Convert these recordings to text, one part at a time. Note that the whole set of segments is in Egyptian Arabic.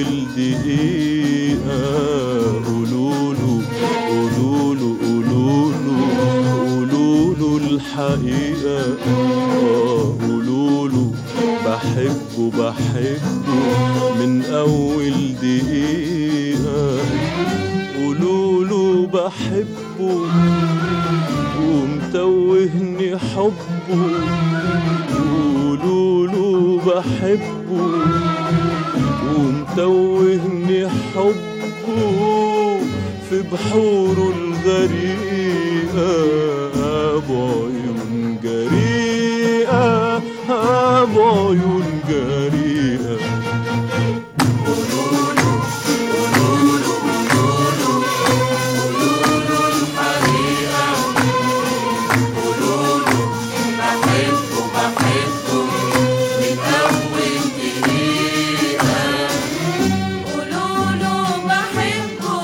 أول دقيقة قولوله قولوله قولوله قولوله الحقيقة آه قولوله بحبه بحبه من أول دقيقة قولوله بحبه ومتوهني حبه قولوله بحبه ومتوهني حبه في بحوره الغريقة أبو عيون جريئة أبو عيون جريئة قولوله بحبه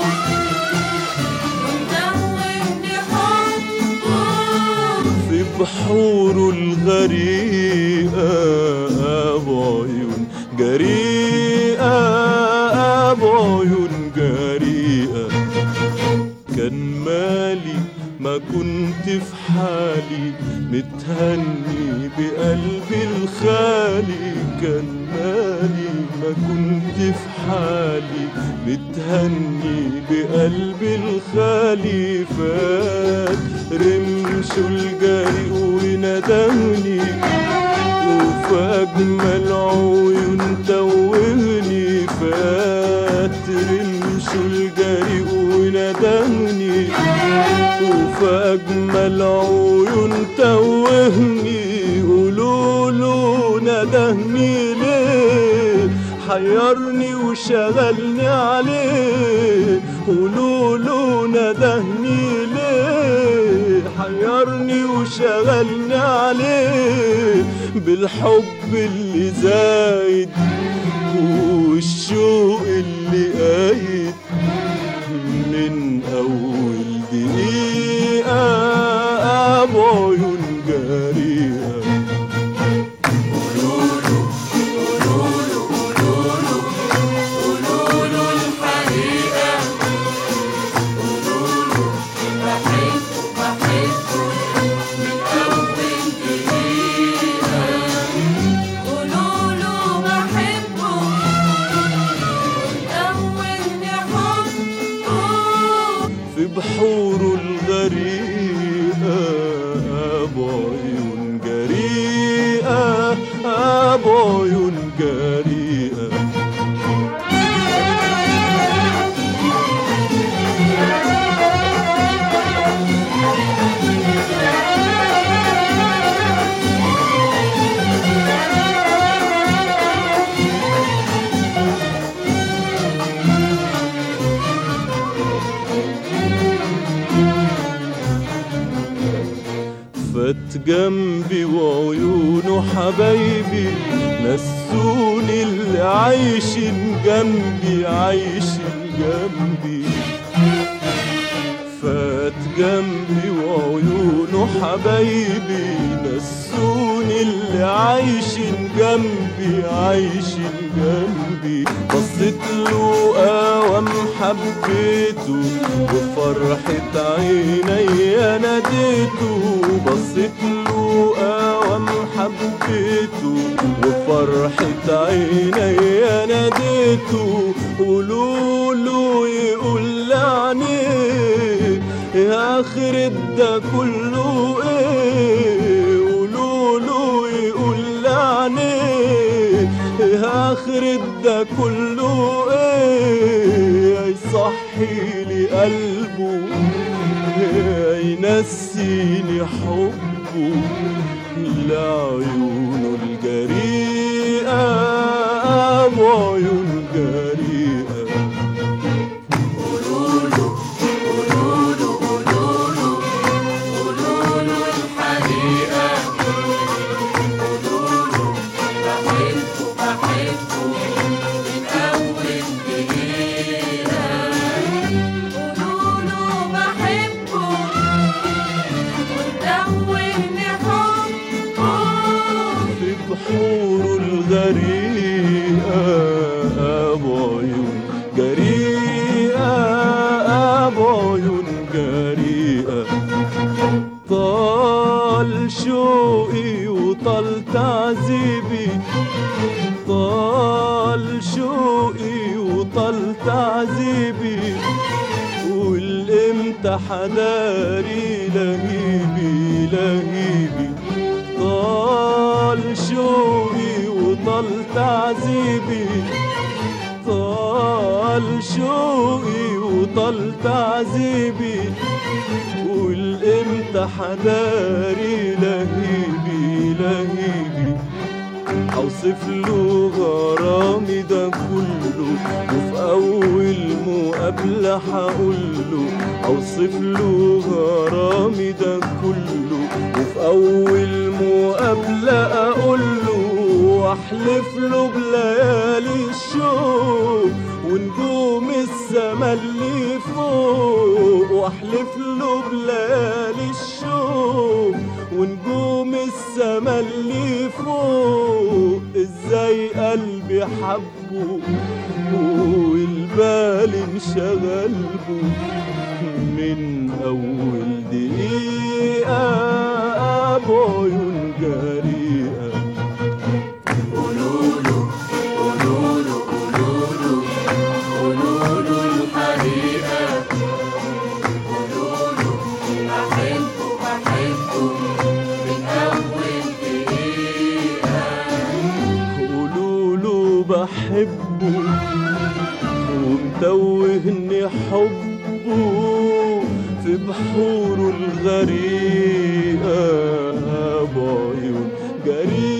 ومدوبني حبه في بحوره الغريقة أبو عيون جريئة أبو عيون جريئة كان مالي ما كنت في حالي متهني بقلبي الخالي كان مالي ما كنت في حالي متهني بقلبي الخالي فات رمشه الجريء وندهني وفي أجمل عيون توهني فات رمشه الجريء وندهني وفي أجمل عيون توهني قولوله ندهني ليه حيرني وشغلني عليه قولوله ندهني ليه حيرني وشغلني عليه بالحب اللي زايد والشوق اللي قايد من أول دقيقة أبو عيون جريئة قولوله بحبه ومدوبني حبه في بحوره الغريقة أبو عيون جريئة أبو عيون جريئة فات جنبي وعيونه حبايبي نسوني اللي عايشين جنبي عايشين جنبي فات جنبي وعيونه حبايبي نسوني اللي عايشين جنبي عايشين جنبي بصيت له قوام حبيته وفرحة عيني ناديته بصيت له قوام حبيته وفرحة عيني ناديته قولوا له يقول لعنيه يا آخر ده كله ايه قولوا له يقول لعنيه يا آخر ده كله ايه يصحي لي قلبه ينسيني حبه لعيونه الجريئة أبو عيون جريئة قولوله بحبه ومدوبني حبه في بحور وطال تعذيبي والامتى حداري لهيبي لهيبي طال شوقي وطال تعذيبي طال شوقي وطال تعذيبي والامتى حداري لهيبي لهيبي اوصف له غرامي ده كله وفي اول مقابله هقول له اوصف له غرامي ده كله وفي اول مقابله اقول له واحلف له بليالي الشوق ونجوم السما اللي فوق واحلف له بليالي الشوق ونجوم السما اللي فوق ازاي قلبي حبه والبال انشغل بو من اول دقيقه بعيون جريئه بحبه بحبه من أول دقيقة قولوا له بحبه ومتوهني حبه في بحوره الغريقة بعيون جريئة